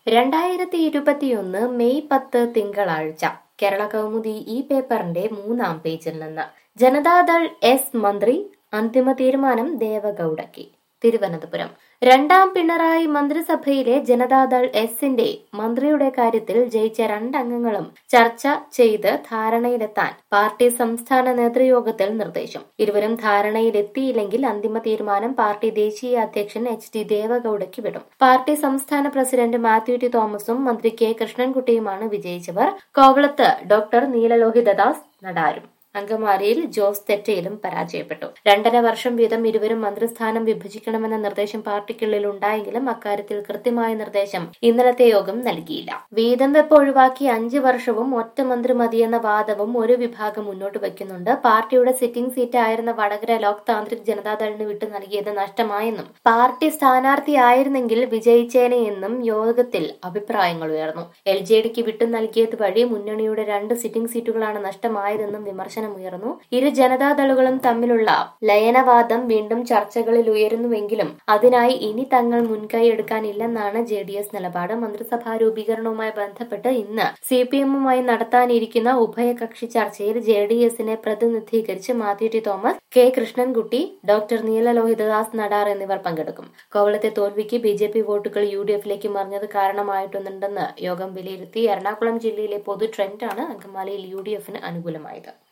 രണ്ടായിരത്തി ഇരുപത്തിയൊന്ന് മെയ് പത്ത് തിങ്കളാഴ്ച കേരള കൗമുദി ഈ പേപ്പറിന്റെ മൂന്നാം പേജിൽ നിന്ന് ജനതാദൾ എസ് മന്ത്രി അന്തിമ തീരുമാനം ദേവഗൌഡയ്ക്ക് തിരുവനന്തപുരം രണ്ടാം പിണറായി മന്ത്രിസഭയിലെ ജനതാദൾ എസിന്റെ മന്ത്രിയുടെ കാര്യത്തിൽ ജയിച്ച രണ്ടംഗങ്ങളും ചർച്ച ചെയ്ത് ധാരണയിലെത്താൻ പാർട്ടി സംസ്ഥാന നേതൃയോഗത്തിൽ നിർദ്ദേശം ഇരുവരും ധാരണയിലെത്തിയില്ലെങ്കിൽ അന്തിമ തീരുമാനം പാർട്ടി ദേശീയ അധ്യക്ഷൻ എച്ച് ഡി ദേവഗൌഡയ്ക്ക് വിടും പാർട്ടി സംസ്ഥാന പ്രസിഡന്റ് മാത്യു ടി തോമസും മന്ത്രി കെ കൃഷ്ണൻകുട്ടിയുമാണ് വിജയിച്ചവർ കോവളത്ത് ഡോക്ടർ നീലലോഹിതദാസ് നടാരും അങ്കമാലിയിൽ ജോസ് തെറ്റയിലും പരാജയപ്പെട്ടു രണ്ടര വർഷം വീതം ഇരുവരും മന്ത്രിസ്ഥാനം വിഭജിക്കണമെന്ന നിർദ്ദേശം പാർട്ടിക്കുള്ളിൽ ഉണ്ടായെങ്കിലും അക്കാര്യത്തിൽ കൃത്യമായ നിർദ്ദേശം ഇന്നലത്തെ യോഗം നൽകിയില്ല വീതം വെപ്പ് ഒഴിവാക്കി അഞ്ച് വർഷവും ഒറ്റ മന്ത്രി മതിയെന്ന വാദവും ഒരു വിഭാഗം മുന്നോട്ട് വയ്ക്കുന്നുണ്ട് പാർട്ടിയുടെ സിറ്റിംഗ് സീറ്റ് ആയിരുന്ന വടകര ലോക് താന്ത്രിക് ജനതാദളിന് വിട്ടു നൽകിയത് നഷ്ടമായെന്നും പാർട്ടി സ്ഥാനാർത്ഥിയായിരുന്നെങ്കിൽ വിജയിച്ചേനെ എന്നും യോഗത്തിൽ അഭിപ്രായങ്ങൾ ഉയർന്നു എൽ ജെ ഡിക്ക് വിട്ടു നൽകിയത് വഴി മുന്നണിയുടെ രണ്ട് സിറ്റിംഗ് സീറ്റുകളാണ് നഷ്ടമായതെന്നും വിമർശനം ഉയർന്നു ഇരു ജനതാദളുകളും തമ്മിലുള്ള ലയനവാദം വീണ്ടും ചർച്ചകളിൽ ഉയരുന്നുവെങ്കിലും അതിനായി ഇനി തങ്ങൾ മുൻകൈ എടുക്കാനില്ലെന്നാണ് ജെ ഡി എസ് നിലപാട് മന്ത്രിസഭാ രൂപീകരണവുമായി ബന്ധപ്പെട്ട് ഇന്ന് സി പി എമ്മുമായി നടത്താനിരിക്കുന്ന ഉഭയകക്ഷി ചർച്ചയിൽ ജെ ഡി എസിനെ പ്രതിനിധീകരിച്ച് Mathew T Thomas K Krishnankutty doctor Neelalohithadas Nadar എന്നിവർ പങ്കെടുക്കും കോവളത്തെ തോൽവിക്ക് ബി ജെ പി വോട്ടുകൾ യു ഡി എഫിലേക്ക് മറിഞ്ഞത് കാരണമായിട്ടുണ്ടെന്ന് യോഗം വിലയിരുത്തി എറണാകുളം ജില്ലയിലെ പൊതു ട്രെൻഡാണ് അങ്കമാലിയിൽ യു ഡി എഫിന് അനുകൂലമായത്